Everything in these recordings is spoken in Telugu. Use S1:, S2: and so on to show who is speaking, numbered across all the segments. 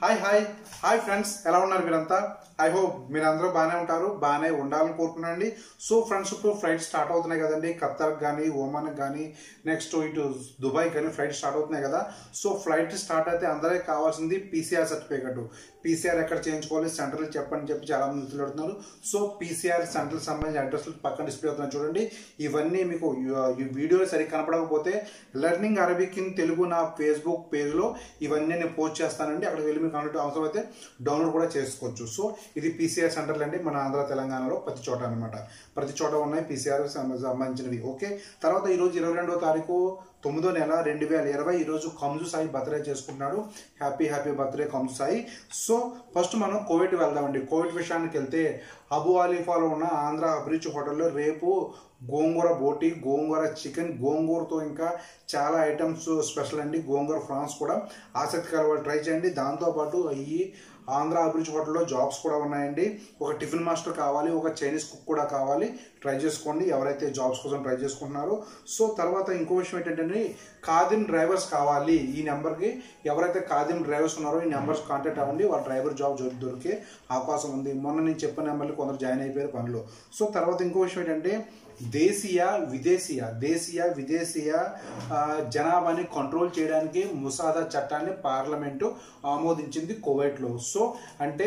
S1: హాయ్ హాయ్ హాయ్ ఫ్రెండ్స్ ఎలా ఉన్నారు మీరంతా ఐ హోప్ మీరందరూ బాగానే ఉంటారు బాగానే ఉండాలని కోరుకున్నానండి సో ఫ్రెండ్స్ ఇప్పుడు ఫ్లైట్ స్టార్ట్ అవుతున్నాయి కదండి ఖత్తర్ కానీ ఓమాన్ కానీ నెక్స్ట్ ఇటు దుబాయ్ కానీ ఫ్లైట్ స్టార్ట్ అవుతున్నాయి కదా సో ఫ్లైట్ స్టార్ట్ అయితే అందరికీ కావాల్సింది పీసీఆర్ సర్టిఫికేట్ పీసీఆర్ ఎక్కడ చేయించుకోవాలి సెంటర్లు చెప్పని చెప్పి చాలా మంది మిత్రులు అడుగుతున్నారు సో పీసీఆర్ సెంటర్కి సంబంధించిన అడ్రస్లు పక్కన డిస్ప్లే అవుతున్నాయి చూడండి ఇవన్నీ మీకు ఈ వీడియోలో సరిగ్గా కనపడకపోతే లెర్నింగ్ అరబిక్ ఇన్ తెలుగు నా ఫేస్బుక్ పేజ్లో ఇవన్నీ నేను పోస్ట్ చేస్తానండి అక్కడికి వెళ్ళి మీకు అన్నట్టు అవసరం అయితే డౌన్లోడ్ కూడా చేసుకోవచ్చు సో ఇది పీసీఆర్ సెంటర్లు అండి మన ఆంధ్ర తెలంగాణలో ప్రతి చోట అనమాట ప్రతి చోట ఉన్నాయి పీసీఆర్ సంబంధించినవి ఓకే తర్వాత ఈరోజు ఇరవై రెండవ తారీఖు తొమ్మిదో నెల రెండు వేల ఇరవై ఈరోజు కంజు సాయి బర్త్డే చేసుకుంటున్నాడు happy happy birthday Kanju Sai so first మనం కోవిడ్ వెళ్దామండి కోవిడ్ విషయానికి వెళ్తే అబు అలీఫాలో ఉన్న ఆంధ్ర అభిరుచి హోటల్లో రేపు గోంగూర బోటి గోంగూర చికెన్ గోంగూరతో ఇంకా చాలా ఐటమ్స్ స్పెషల్ అండి గోంగూర ఫ్రాన్స్ కూడా ఆసక్తికర వాళ్ళు ట్రై చేయండి దాంతోపాటు ఈ ఆంధ్ర అభిరుచి హోటల్లో జాబ్స్ కూడా ఉన్నాయండి ఒక టిఫిన్ మాస్టర్ కావాలి ఒక చైనీస్ కుక్ కూడా కావాలి ట్రై చేసుకోండి ఎవరైతే జాబ్స్ కోసం ట్రై చేసుకుంటున్నారో సో తర్వాత ఇంకో విషయం ఏంటంటే కాదిన్ డ్రైవర్స్ కావాలి ఈ నెంబర్కి ఎవరైతే కాదిన్ డ్రైవర్స్ ఉన్నారో ఈ నెంబర్స్ కాంటాక్ట్ అవ్వండి వాళ్ళ డ్రైవర్ జాబ్ దొరికే అవకాశం ఉంది మొన్న నేను చెప్పిన నెంబర్లు కొందరు జాయిన్ అయిపోయారు పనిలో సో తర్వాత ఇంకో విషయం ఏంటంటే దేశీయ విదేశీయ దేశీయ విదేశీయ ఆ, జనాభాని కంట్రోల్ చేయడానికి ముసాదా చట్టాన్ని పార్లమెంటు ఆమోదించింది కువైట్లో సో అంటే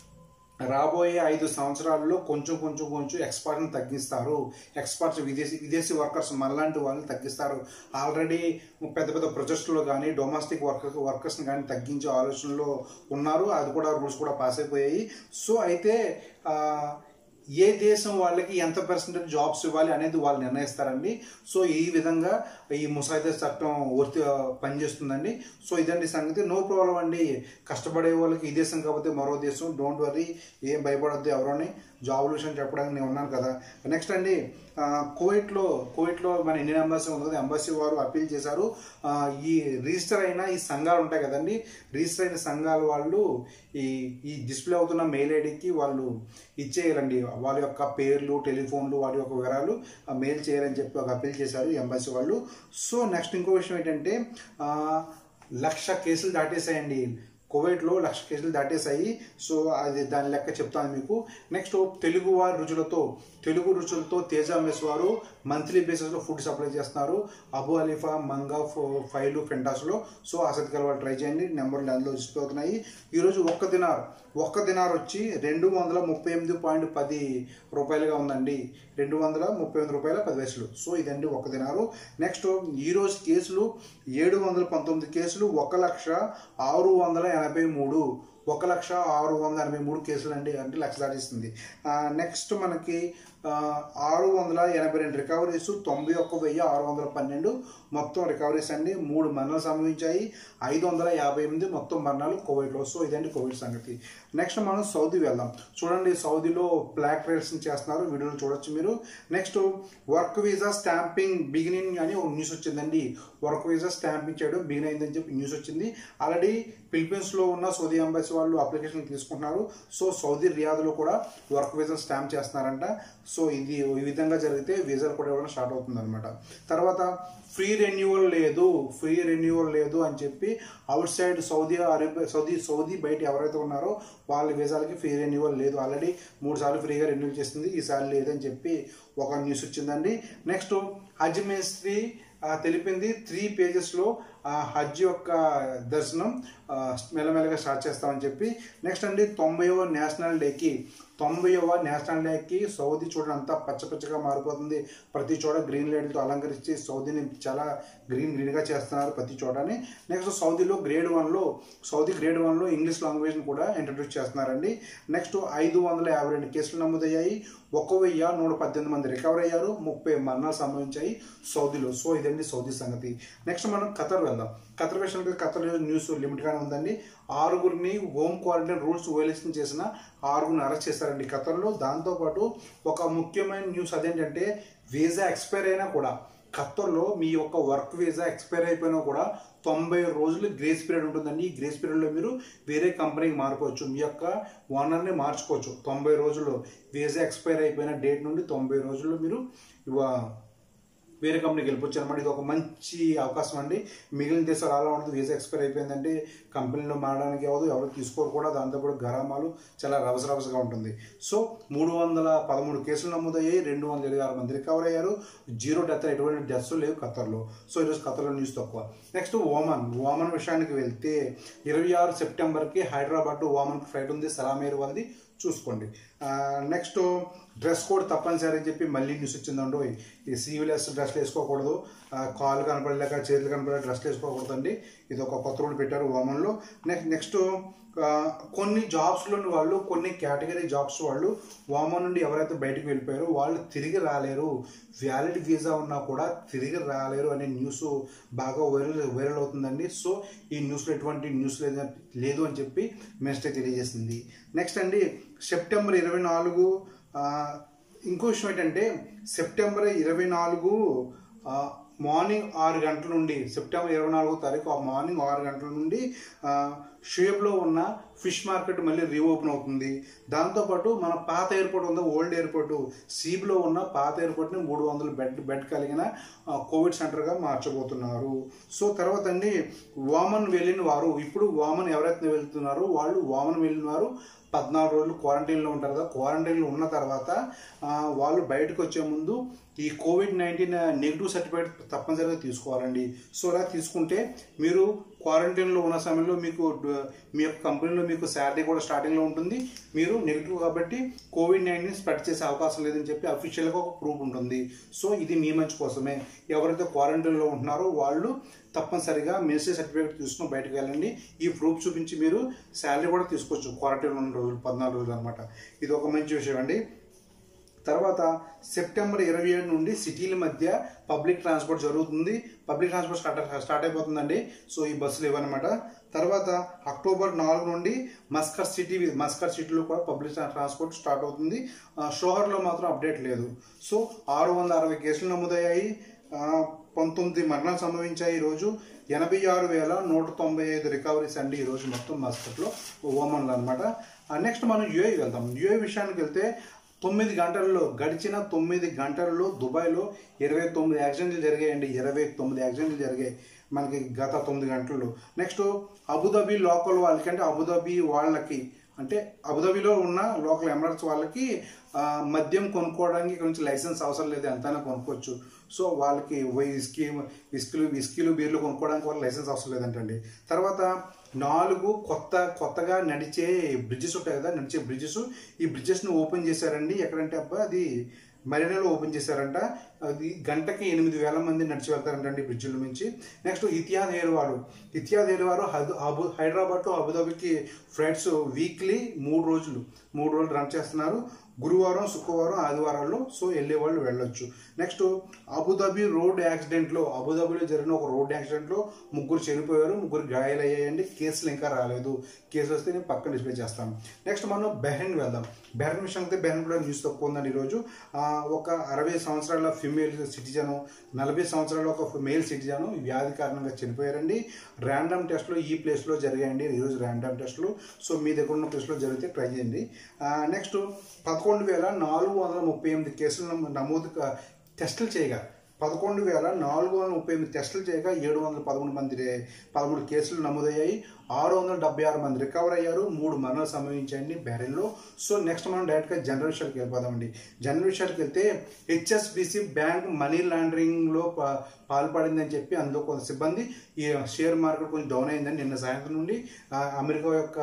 S1: రాబోయే ఐదు సంవత్సరాల్లో కొంచెం కొంచెం కొంచెం ఎక్స్పర్ట్ని తగ్గిస్తారు ఎక్స్పర్ట్స్ విదేశీ విదేశీ వర్కర్స్ మనలాంటి వాళ్ళని తగ్గిస్తారు ఆల్రెడీ పెద్ద పెద్ద ప్రొజెక్ట్స్లో కానీ డొమెస్టిక్ వర్కర్స్ వర్కర్స్ని కానీ తగ్గించే ఆలోచనలో ఉన్నారు అది కూడా రూల్స్ కూడా పాస్ అయిపోయాయి సో అయితే ఆ, ఏ దేశం వాళ్ళకి ఎంత పర్సెంటేజ్ జాబ్స్ ఇవ్వాలి అనేది వాళ్ళు నిర్ణయిస్తారండి సో ఈ విధంగా ఈ ముసాయిదా చట్టం వర్తి పనిచేస్తుందండి సో ఇదండి సంగతి నో ప్రాబ్లం అండి కష్టపడే వాళ్ళకి ఈ దేశం కాకపోతే మరో దేశం డోంట్ వరీ ఏం భయపడొద్దు ఎవరోని జాబ్ విషయం చెప్పడానికి నేను ఉన్నాను కదా నెక్స్ట్ అండి ఆ, కువైట్లో కువైట్లో మన ఇండియన్ ఎంబాసీ ఉంది కదా ఎంబాసీ వారు అప్పీల్ చేశారు ఆ, ఈ రిజిస్టర్ అయిన ఈ సంఘాలు ఉంటాయి కదండి రిజిస్టర్ అయిన సంఘాల వాళ్ళు ఈ ఈ డిస్ప్లే అవుతున్న మెయిల్ ఐడికి వాళ్ళు ఇచ్చేయాలండి వాళ్ళ యొక్క పేర్లు టెలిఫోన్లు వాటి యొక్క వివరాలు ఆ, మెయిల్ చేయాలని చెప్పి ఒక అప్పీల్ చేశారు ఎంబాసీ వాళ్ళు సో నెక్స్ట్ ఇంకో విషయం ఏంటంటే ఆ, లక్ష కేసులు దాటేసాయండి కువైట్లో లక్ష కేసులు దాటేశాయి సో అది దాని లెక్క చెప్తాను మీకు నెక్స్ట్ తెలుగు వారి రుచులతో తెలుగు రుచులతో తేజ మెస్ వారు మంత్లీ బేసిస్లో ఫుడ్ సప్లై చేస్తున్నారు అబు అలీఫా మంగా ఫో- ఫైలు ఫెంటాస్లో సో ఆసక్తికర వాళ్ళు ట్రై చేయండి నెంబర్లు అందులో డిస్ప్లే అవుతున్నాయి ఈరోజు ఒక్క దినార్ ఒక్క దినార్ వచ్చి రెండు వందల ముప్పై ఎనిమిది పాయింట్ పది రూపాయలుగా ఉందండి రెండు వందల ముప్పై ఎనిమిది రూపాయల పది పైసలు సో ఇదండి ఒక్క దినారు నెక్స్ట్ ఈరోజు కేసులు ఏడు వందల పంతొమ్మిది కేసులు ఒక లక్ష ఆరు వందల ఎనభై మూడు ఒక లక్ష ఆరు వందల ఎనభై మూడు కేసులు అండి అంటే లక్ష దాటిస్తుంది నెక్స్ట్ మనకి ఆ, ఆరు వందల ఎనభై రెండు రికవరీస్ తొంభై ఒక్క వెయ్యి ఆరు వందల పన్నెండు మొత్తం రికవరీస్ అండి మూడు మరణాలు సంభవించాయి ఐదు వందల యాభై ఎనిమిది మొత్తం మరణాలు కోవిడ్లో సో ఇదండి కోవిడ్ సంగతి నెక్స్ట్ మనం సౌదీ వెళ్దాం చూడండి సౌదీలో బ్లాక్ ట్రైల్స్ చేస్తున్నారు వీడియోలు చూడొచ్చు మీరు next work visa stamping beginning అని ఒక న్యూస్ వచ్చిందండి వర్క్ వీసా స్టాంపింగ్ చేయడం బిగిన్ అయిందని చెప్పి న్యూస్ వచ్చింది ఆల్రెడీ ఫిలిపీన్స్లో ఉన్న సౌదీ ఎంబసీ వాళ్ళు అప్లికేషన్ తీసుకుంటున్నారు సో సౌదీ రియాద్లో కూడా వర్క్ వీసా స్టాంప్ చేస్తున్నారంట సో ఇది ఈ విధంగా జరిగితే వీసాలు కూడా ఇవ్వడం స్టార్ట్ అవుతుంది అనమాట తర్వాత ఫ్రీ రెన్యువల్ లేదు ఫ్రీ రెన్యువల్ లేదు అని చెప్పి outside Saudi Arabia Saudi Saudi బయట ఎవరైతే ఉన్నారో వాళ్ళ వీసాలకి ఫ్రీ రెన్యువల్ లేదు ఆల్రెడీ మూడు సార్లు ఫ్రీగా రెన్యూల్ చేసింది ఈసారి లేదని చెప్పి ఒక న్యూస్ వచ్చిందండి నెక్స్ట్ హజ్ మినిస్ట్రీ ఆ, తెలిపింది త్రీ పేజెస్లో ఆ హజ్ యొక్క దర్శనం ఆ, మెల్లమెల్లగా స్టార్ట్ చేస్తామని చెప్పి నెక్స్ట్ అండి తొంభైవ నేషనల్ డేకి తొంభైవ నేషనల్ డేకి సౌదీ చూడండి అంతా పచ్చ పచ్చగా మారిపోతుంది ప్రతి చోట గ్రీన్ లైట్లతో అలంకరించి సౌదీని చాలా గ్రీన్ గ్రీన్గా చేస్తున్నారు ప్రతి చోటని నెక్స్ట్ సౌదీలో గ్రేడ్ వన్లో సౌదీ గ్రేడ్ వన్లో ఇంగ్లీష్ లాంగ్వేజ్ని కూడా ఇంట్రడ్యూస్ చేస్తున్నారండి నెక్స్ట్ ఐదు వందల యాభై రెండు కేసులు నమోదయ్యాయి ఒక వెయ్యి నూట పద్దెనిమిది మంది రికవర్ అయ్యారు ముప్పై మరణాలు సంభవించాయి సౌదీలో సో ఇదండి సౌదీ సంగతి నెక్స్ట్ మనం ఖతర్ వెళ్దాం ఖతర్ విషయానికి ఖతర్ న్యూస్ లిమిట్గానే ఉందండి ఆరుగురిని హోమ్ క్వారంటైన్ రూల్స్ వైలేషన్ చేసిన ఆరుగురిని అరెస్ట్ చేశారండి ఖతర్లో దాంతోపాటు ఒక ముఖ్యమైన న్యూస్ అదేంటంటే వీసా ఎక్స్పైర్ అయినా కూడా ఖత్తర్లో మీ యొక్క వర్క్ వీసా ఎక్స్పైర్ అయిపోయినా కూడా తొంభై రోజులు గ్రేస్ పీరియడ్ ఉంటుందండి ఈ గ్రేస్ పీరియడ్లో మీరు వేరే కంపెనీకి మారిపోవచ్చు మీ యొక్క ఓనర్ని మార్చుకోవచ్చు తొంభై రోజుల్లో వీసా ఎక్స్పైర్ అయిపోయిన డేట్ నుండి తొంభై రోజుల్లో మీరు ఇవ- వేరే కంపెనీకి వెళ్ళిపోవచ్చు అనమాట ఇది ఒక మంచి అవకాశం అండి మిగిలిన దేశాలు అలా ఉంటుంది వీసా ఎక్స్పైర్ అయిపోయిందంటే కంపెనీలో మారడానికి అవ్వదు ఎవరు తీసుకోరు కూడా దాంతోపాటు గరామాలు చాలా రవస రవసగా ఉంటుంది సో మూడు వందల పదమూడు కేసులు నమోదయ్యాయి రెండు వందల ఇరవై ఆరు మంది రికవర్ అయ్యారు జీరో డెత్ ఎటువంటి డెత్స్ లేవు ఖతర్లో సో ఈరోజు ఖతర్లో న్యూస్ తక్కువ నెక్స్ట్ ఓమన్ ఓమన్ విషయానికి వెళ్తే ఇరవై ఆరు సెప్టెంబర్కి హైదరాబాద్ టు ఓమన్ ఫ్లైట్ ఉంది సలామేరు వాళ్ళది చూసుకోండి నెక్స్ట్ డ్రెస్ కోడ్ తప్పనిసరి అని చెప్పి మళ్ళీ న్యూస్ వచ్చిందండో ఈ సివిలెస్ డ్రెస్లు వేసుకోకూడదు ఆ, కాళ్ళు కనపడలేక చేతులు కనపడే డ్రెస్లు వేసుకోకూడదండి ఇది ఒక కొత్త రూల్ పెట్టారు ఓమన్లో నెక్స్ట్ నెక్స్ట్ ఆ, కొన్ని జాబ్స్లోని వాళ్ళు కొన్ని కేటగిరీ జాబ్స్ వాళ్ళు వామన్ నుండి ఎవరైతే బయటకు వెళ్ళిపోయారో వాళ్ళు తిరిగి రాలేరు వ్యాలిడ్ వీసా ఉన్నా కూడా తిరిగి రాలేరు అనే న్యూస్ బాగా వైరల్ వైరల్ అవుతుందండి సో ఈ న్యూస్లో ఎటువంటి న్యూస్ లేదు లేదు అని చెప్పి మినిస్టర్ తెలియజేసింది నెక్స్ట్ అండి సెప్టెంబర్ ఇరవై నాలుగు ఆ, ఇంకో విషయం ఏంటంటే సెప్టెంబర్ ఇరవై నాలుగు ఆ, మార్నింగ్ ఆరు గంటల నుండి సెప్టెంబర్ ఇరవై నాలుగో తారీఖు ఆ మార్నింగ్ ఆరు గంటల నుండి ఆ, షేప్లో ఉన్న ఫిష్ మార్కెట్ మళ్ళీ రీఓపెన్ అవుతుంది దాంతోపాటు మన పాత ఎయిర్పోర్ట్ ఉందో ఓల్డ్ ఎయిర్పోర్ట్ సీబ్లో ఉన్న పాత ఎయిర్పోర్ట్ని మూడు వందల బెడ్ బెడ్ కలిగిన ఆ, కోవిడ్ సెంటర్గా మార్చబోతున్నారు సో తర్వాత అండి వామన్ వెళ్ళిన వారు ఇప్పుడు వామన్ ఎవరైతే వెళ్తున్నారో వాళ్ళు వామన్ వెళ్ళిన వారు పద్నాలుగు రోజులు క్వారంటైన్లో ఉంటారు కదా క్వారంటైన్లో ఉన్న తర్వాత ఆ, వాళ్ళు బయటకు వచ్చే ముందు ఈ కోవిడ్ నైన్టీన్ నెగిటివ్ సర్టిఫికేట్ తప్పనిసరిగా తీసుకోవాలండి సో అలా తీసుకుంటే మీరు క్వారంటైన్లో ఉన్న సమయంలో మీకు డ- మీ యొక్క కంపెనీలో మీకు శాలరీ కూడా స్టార్టింగ్లో ఉంటుంది మీరు నెగిటివ్ కాబట్టి కోవిడ్ నైన్టీన్ స్ప్రెడ్ చేసే అవకాశం లేదని చెప్పి అఫీషియల్గా ఒక ప్రూఫ్ ఉంటుంది సో ఇది మీ మంచి కోసమే ఎవరైతే క్వారంటైన్లో ఉంటున్నారో వాళ్ళు తప్పనిసరిగా మినిస్ట్రీ సర్టిఫికేట్ తీసుకుని బయటకు వెళ్ళండి ఈ ప్రూఫ్ చూపించి మీరు శాలరీ కూడా తీసుకోవచ్చు క్వారంటైన్లో ఉన్న రోజులు పద్నాలుగు రోజులు అనమాట ఇది ఒక మంచి విషయం అండి తర్వాత సెప్టెంబర్ ఇరవై ఏడు నుండి సిటీల మధ్య పబ్లిక్ ట్రాన్స్పోర్ట్ జరుగుతుంది పబ్లిక్ ట్రాన్స్పోర్ట్ స్టార్ట్ స్టార్ట్ అయిపోతుందండి సో ఈ బస్సులు ఇవన్నమాట తర్వాత అక్టోబర్ నాలుగు నుండి మస్కర్ సిటీ మస్కర్ సిటీలో కూడా పబ్లిక్ ట్రాన్స్పోర్ట్ స్టార్ట్ అవుతుంది ఆ, షోహర్లో మాత్రం అప్డేట్ లేదు సో ఆరు వందల అరవై కేసులు నమోదయ్యాయి ఆ, పంతొమ్మిది మరణాలు సంభవించాయి ఈరోజు ఎనభై ఆరు వేల నూట తొంభై ఐదు రికవరీస్ అండి ఈరోజు మొత్తం మస్కట్లో ఓమన్లో అనమాట నెక్స్ట్ మనం యుఏ వెళ్దాం యుఏ విషయానికి వెళ్తే తొమ్మిది గంటల్లో గడిచిన తొమ్మిది గంటల్లో దుబాయ్లో ఇరవై తొమ్మిది యాక్సిడెంట్లు జరిగాయండి ఇరవై తొమ్మిది యాక్సిడెంట్లు జరిగాయి మనకి గత తొమ్మిది గంటల్లో నెక్స్ట్ అబుదాబి లోకల్ వాళ్ళకి అంటే అబుదాబి వాళ్ళకి అంటే అబుదాబిలో ఉన్న లోకల్ ఎమరల్స్ వాళ్ళకి ఆ, మద్యం కొనుక్కోవడానికి కొంచెం లైసెన్స్ అవసరం లేదు ఎంతైనా కొనుక్కోవచ్చు సో వాళ్ళకి విస్కీ విస్కీలు విస్కీలు బీర్లు కొనుక్కోవడానికి వాళ్ళకి లైసెన్స్ అవసరం లేదంటండి తర్వాత నాలుగు కొత్త కొత్తగా నడిచే బ్రిడ్జెస్ ఉంటాయి కదా నడిచే బ్రిడ్జెస్ ఈ బ్రిడ్జెస్ని ఓపెన్ చేశారండి ఎక్కడంటే అబ్బా అది మరీనాలో ఓపెన్ చేశారంట అది గంటకి ఎనిమిది వేల మంది నడిచి వెళ్తారంటండి బ్రిడ్జిల నుంచి నెక్స్ట్ ఇతిహాద్ ఎయిర్వారు ఇతిహాద్ ఎయిర్వారు హైద అబు హైదరాబాద్ టు అబుదాబికి ఫ్లైట్స్ వీక్లీ మూడు రోజులు మూడు రోజులు రన్ చేస్తున్నారు గురువారం శుక్రవారం ఆదివారాల్లో సో వెళ్ళే వాళ్ళు వెళ్ళొచ్చు నెక్స్ట్ అబుదాబి రోడ్ యాక్సిడెంట్లో అబుదాబిలో జరిగిన ఒక రోడ్ యాక్సిడెంట్లో ముగ్గురు చనిపోయారు ముగ్గురు గాయాలయ్యాయండి కేసులు ఇంకా రాలేదు కేసు వస్తే నేను పక్కన డిస్ప్లే చేస్తాను నెక్స్ట్ మనం బెహ్రెన్ వెళ్దాం బెహ్రెన్ విషయం అయితే బెహ్రెన్ కూడా న్యూస్ తక్కువ ఉందండి ఈరోజు ఆ, ఒక అరవై సంవత్సరాల ఫిమేల్ సిటిజన్ నలభై సంవత్సరాల ఒక మేల్ సిటిజన్ వ్యాధి కారణంగా చనిపోయారండి ర్యాండమ్ టెస్ట్లో ఈ ప్లేస్లో జరిగాయండి ఈరోజు ర్యాండమ్ టెస్ట్లు సో మీ దగ్గర ఉన్న ప్లేస్లో జరిగితే ట్రై చేయండి నెక్స్ట్ పదకొండు వేల నాలుగు వందల ముప్పై ఎనిమిది కేసులు నమో- నమోదు కా- టెస్టులు చేయగా పదకొండు వేల నాలుగు వందల ముప్పై ఎనిమిది టెస్టులు చేయగా ఏడు వందల పదమూడు మంది రే- పదమూడు కేసులు నమోదయ్యాయి ఆరు వందల డెబ్బై ఆరు మంది రికవర్ అయ్యారు మూడు మరణాలు సంభవించాయండి బెరెన్లో సో నెక్స్ట్ మనం డైరెక్ట్గా జనరల్ విషయాలకు వెళ్ళిపోదామండి జనరల్ విషయాలకు వెళ్తే హెచ్ఎస్బిసి బ్యాంక్ మనీ లాండరింగ్లో పా- పాల్పడిందని చెప్పి అందులో కొంత సిబ్బంది ఈ షేర్ మార్కెట్ కొంచెం డౌన్ అయిందని నిన్న సాయంత్రం నుండి ఆ, అమెరికా యొక్క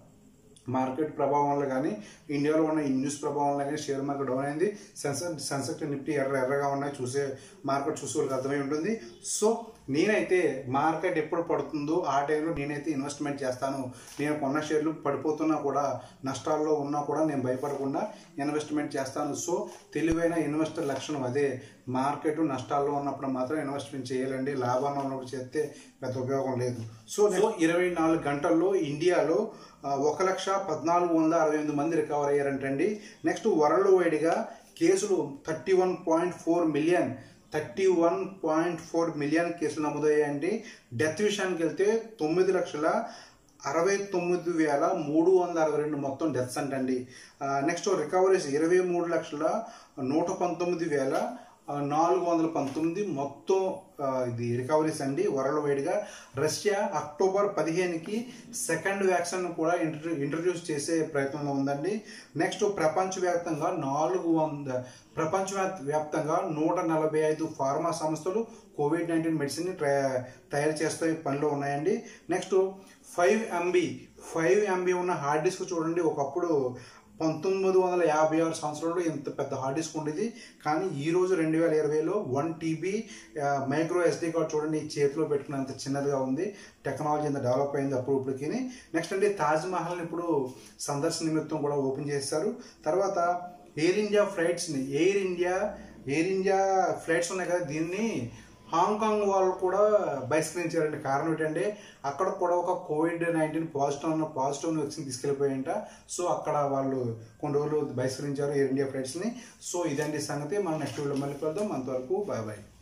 S1: మార్కెట్ ప్రభావం వల్ల కానీ ఇండియాలో ఉన్న ఈ న్యూస్ ప్రభావం వల్ల కానీ షేర్ మార్కెట్ డౌన్ అయింది సెన్సెక్స్ సెన్సెక్స్ నిఫ్టీ ఎర్ర ఎర్రగా ఉన్నాయి చూసే మార్కెట్ చూసే వాళ్ళకి అర్థమై ఉంటుంది సో నేనైతే మార్కెట్ ఎప్పుడు పడుతుందో ఆ టైంలో నేనైతే ఇన్వెస్ట్మెంట్ చేస్తాను నేను కొన్న షేర్లు పడిపోతున్నా కూడా నష్టాల్లో ఉన్నా కూడా నేను భయపడకుండా ఇన్వెస్ట్మెంట్ చేస్తాను సో తెలివైన ఇన్వెస్టర్ లక్షణం అదే మార్కెట్ నష్టాల్లో ఉన్నప్పుడు మాత్రం ఇన్వెస్ట్మెంట్ చేయాలండి లాభాల్లో ఉన్నప్పుడు చేస్తే పెద్ద ఉపయోగం లేదు సో నేను ఇరవై నాలుగు గంటల్లో ఇండియాలో ఆ, ఒక లక్ష పద్నాలుగు వందల అరవై ఎనిమిది మంది రికవర్ అయ్యారంటండి నెక్స్ట్ వరల్డ్ వైడ్గా కేసులు thirty one point four million thirty one point four million కేసులు నమోదయ్యాయండి డెత్ విషయానికి వెళ్తే తొమ్మిది లక్షల అరవై తొమ్మిది వేల మూడు వందల అరవై రెండు మొత్తం డెత్స్ అంటండి నెక్స్ట్ రికవరీస్ ఇరవై మూడు లక్షల నూట పంతొమ్మిది వేల ఆ, నాలుగు వందల పంతొమ్మిది మొత్తం ఆ, ఇది రికవరీస్ అండి వరల్డ్ వైడ్గా రష్యా అక్టోబర్ పదిహేనుకి సెకండ్ వ్యాక్సిన్ కూడా ఇంట్రడ్యూ ఇంట్రడ్యూస్ చేసే ప్రయత్నంలో ఉందండి నెక్స్ట్ ప్రపంచవ్యాప్తంగా నాలుగు వంద ప్రపంచ వ్యాప్తంగా నూట నలభై ఐదు ఫార్మా సంస్థలు కోవిడ్ నైన్టీన్ మెడిసిన్ తయారు చేస్తే పనిలో ఉన్నాయండి next five MB five MB ఉన్న హార్డ్ డిస్క్ చూడండి ఒకప్పుడు పంతొమ్మిది వందల యాభై ఆరు సంవత్సరంలో ఇంత పెద్ద హార్డ్ డిస్క్ ఉండేది కానీ ఈ రోజు రెండు వేల ఇరవైలో one TB micro SD card చూడండి ఈ చేతిలో పెట్టుకున్నంత చిన్నదిగా ఉంది టెక్నాలజీ ఎంత డెవలప్ అయింది అప్పుడు ఇప్పటికి నెక్స్ట్ అండి తాజ్ మహల్ని ఇప్పుడు సందర్శన నిమిత్తం కూడా ఓపెన్ చేశారు తర్వాత ఎయిర్ ఇండియా ఫ్లైట్స్ని Air India Air India flights ఉన్నాయి కదా దీన్ని హాంకాంగ్ వాళ్ళు కూడా బహిష్కరించారండి కారణం ఏంటంటే అక్కడ కూడా ఒక కోవిడ్ నైన్టీన్ పాజిటివ్ ఉన్న పాజిటివ్ వ్యాక్సిన్ తీసుకెళ్ళిపోయాయంట సో అక్కడ వాళ్ళు కొన్ని రోజులు బహిష్కరించారు ఎయిర్ ఇండియా ఫ్లైట్స్ని సో ఇదండి సంగతి మనం నెక్స్ట్ వీడియో మళ్ళీ కలుద్దాం అంతవరకు బాయ్ బాయ్